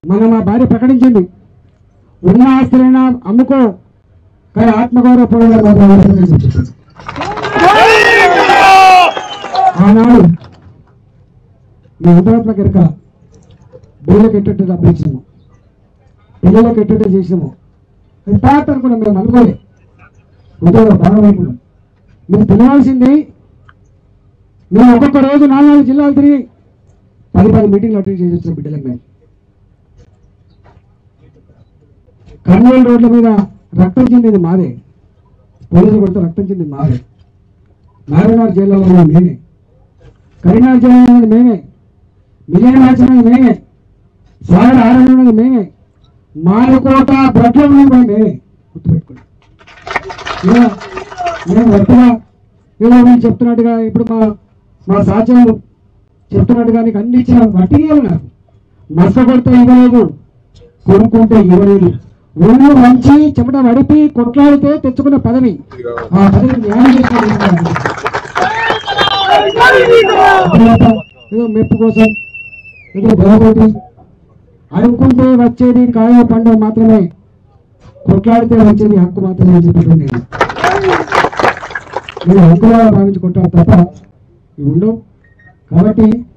మన మా భార్య ప్రకటించింది ఉన్న ఆస్తులైనా అమ్ముకో కానీ ఆత్మగౌరవ పొడవుగా మాత్రం అవసరం చెప్పారు ఆనాడు మీ అంతరాత్మక ఎరక బిల్లులకు ఎట్టట్టు డబ్బులు ఇచ్చినాము పిల్లలకు ఎట్టట్టు చేసినాము అది పాత అనుకున్నాం మేము అనుకోలే ఉద్యోగ భాగమైపోయాం మీరు తెలియాల్సింది మేము ఒక్కొక్క రోజు నాలుగు నాలుగు జిల్లాలు తిరిగి పది పది మీటింగ్లు అటెండ్ చేసి వచ్చిన బిడ్డలకు మేము కర్నూలు రోడ్ల మీద రక్తం చెందింది మాదే పోలీసులు కొడితే రక్తం చెందింది మాదే నారాయణ జైల్లో ఉన్నది మేమే కరీంనగర్ జిల్లా ఉన్నది మేమే మిలియన్ మ్యాచ్ ఉన్నది మేమే సాగర్ ఆరోగ్యం ఉన్నది మేమే మారుకోట బ్రడ్లో ఉన్నది కూడా మేమే గుర్తుపెట్టుకోండి ఇలా నేను వర్తగా ఇలా నేను చెప్తున్నట్టుగా ఇప్పుడు మా మా సాధ్యం చెప్తున్నట్టుగా నీకు అన్ని ఇచ్చిన వట్టిగా నాకు మసక కొడితే ఇవ్వలేదు కొనుక్కుంటే ఇవ్వలేదు ఒళ్ళు మంచి చెమట వడిపి కొట్లాడితే తెచ్చుకున్న పదవి ఆ పదవి న్యాయం చేసిన ఏదో మెప్పు కోసం ఏదో బలగొట్టి అనుకుంటే వచ్చేది కాయ పండు మాత్రమే కొట్లాడితే వచ్చేది హక్కు మాత్రమే అని చెప్పి నేను నేను హక్కుగా భావించుకుంటాను తప్ప ఇవి ఉండవు కాబట్టి